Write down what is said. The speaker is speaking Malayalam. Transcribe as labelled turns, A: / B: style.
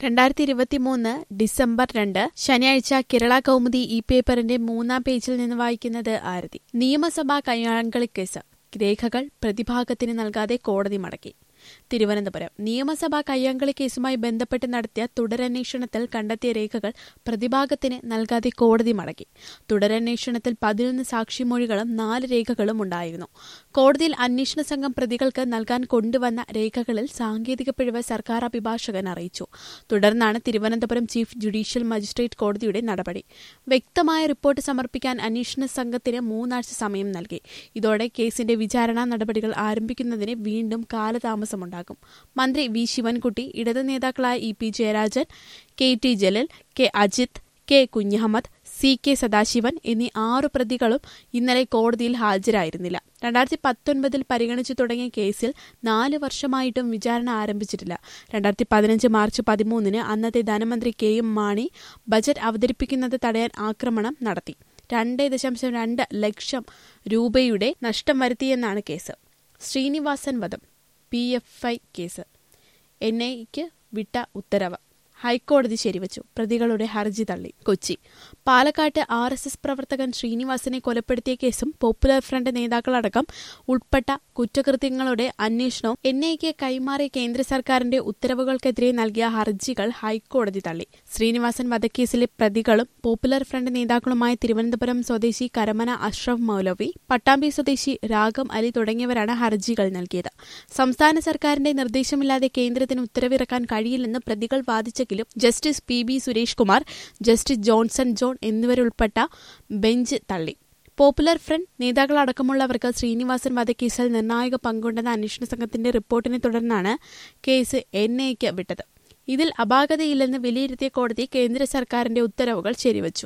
A: രണ്ടായിരത്തി ഇരുപത്തിമൂന്ന് ഡിസംബർ രണ്ട് ശനിയാഴ്ച കേരള കൗമുദി ഈ പേപ്പറിന്റെ മൂന്നാം പേജിൽ നിന്ന് വായിക്കുന്നത് ആരതി നിയമസഭാ കയ്യാങ്കളിക്കേസ് രേഖകൾ പ്രതിഭാഗത്തിന് നൽകാതെ കോടതി മടക്കി തിരുവനന്തപുരം നിയമസഭാ കയ്യാങ്കളി കേസുമായി ബന്ധപ്പെട്ട് നടത്തിയ തുടരന്വേഷണത്തിൽ കണ്ടെത്തിയ രേഖകൾ പ്രതിഭാഗത്തിന് നൽകാതെ കോടതി മടക്കി തുടരന്വേഷണത്തിൽ പതിനൊന്ന് സാക്ഷിമൊഴികളും നാല് രേഖകളും ഉണ്ടായിരുന്നു കോടതിയിൽ അന്വേഷണ സംഘം പ്രതികൾക്ക് നൽകാൻ കൊണ്ടുവന്ന രേഖകളിൽ സാങ്കേതിക പിഴവ് സർക്കാർ അഭിഭാഷകൻ അറിയിച്ചു തുടർന്നാണ് തിരുവനന്തപുരം ചീഫ് ജുഡീഷ്യൽ മജിസ്ട്രേറ്റ് കോടതിയുടെ നടപടി വ്യക്തമായ റിപ്പോർട്ട് സമർപ്പിക്കാൻ അന്വേഷണ സംഘത്തിന് മൂന്നാഴ്ച സമയം നൽകി ഇതോടെ കേസിന്റെ വിചാരണ നടപടികൾ ആരംഭിക്കുന്നതിന് വീണ്ടും കാലതാമസമുണ്ടാകും മന്ത്രി വി ശിവൻകുട്ടി ഇടത് നേതാക്കളായ E P Jayarajan K T Jaleel K Ajith K Kunhammed C K Sadasivan എന്നീ ആറു പ്രതികളും ഇന്നലെ കോടതിയിൽ ഹാജരായിരുന്നില്ല രണ്ടായിരത്തി പത്തൊൻപതിൽ പരിഗണിച്ചു തുടങ്ങിയ കേസിൽ നാല് വർഷമായിട്ടും വിചാരണ ആരംഭിച്ചിട്ടില്ല രണ്ടായിരത്തി പതിനഞ്ച് മാർച്ച് പതിമൂന്നിന് അന്നത്തെ ധനമന്ത്രി കെ എം മാണി ബജറ്റ് അവതരിപ്പിക്കുന്നത് തടയാൻ ആക്രമണം നടത്തി രണ്ട് ദശാംശം രണ്ട് ലക്ഷം രൂപയുടെ നഷ്ടം വരുത്തിയെന്നാണ് കേസ് ശ്രീനിവാസൻ വധം P F I case N ഐക്ക് വിട്ട ഉത്തരവ് ഹൈക്കോടതി ശരിവച്ചു പ്രതികളുടെ ഹർജി തള്ളി കൊച്ചി പാലക്കാട്ട് ആർ എസ് എസ് പ്രവർത്തകൻ ശ്രീനിവാസനെ കൊലപ്പെടുത്തിയ കേസും പോപ്പുലർ ഫ്രണ്ട് നേതാക്കളടക്കം ഉൾപ്പെട്ട കുറ്റകൃത്യങ്ങളുടെ അന്വേഷണവും എൻ ഐക്ക് കൈമാറിയ കേന്ദ്ര സർക്കാരിന്റെ ഉത്തരവുകൾക്കെതിരെ നൽകിയ ഹർജികൾ ഹൈക്കോടതി തള്ളി ശ്രീനിവാസൻ വധക്കേസിലെ പ്രതികളും പോപ്പുലർ ഫ്രണ്ട് നേതാക്കളുമായ തിരുവനന്തപുരം സ്വദേശി കരമന അഷ്റഫ് മൗലവി പട്ടാമ്പി സ്വദേശി രാഗം അലി തുടങ്ങിയവരാണ് ഹർജികൾ നൽകിയത് സംസ്ഥാന സർക്കാരിന്റെ നിർദ്ദേശമില്ലാതെ കേന്ദ്രത്തിന് ഉത്തരവിറക്കാൻ കഴിയില്ലെന്ന് പ്രതികൾ വാദിച്ചെങ്കിലും justice P B Suresh Kumar justice Johnson John എന്നിവരുൾപ്പെട്ട ബെഞ്ച് തള്ളി പോപ്പുലർ ഫ്രണ്ട് നേതാക്കളടക്കമുള്ളവർക്ക് ശ്രീനിവാസൻ വധക്കേസിൽ നിർണായക പങ്കുണ്ടെന്ന അന്വേഷണ സംഘത്തിന്റെ റിപ്പോർട്ടിനെ തുടർന്നാണ് കേസ് എൻ ഐക്ക് വിട്ടത് ഇതിൽ അപാകതയില്ലെന്ന് വിലയിരുത്തിയ കോടതി കേന്ദ്ര സർക്കാരിന്റെ ഉത്തരവുകൾ ശരിവച്ചു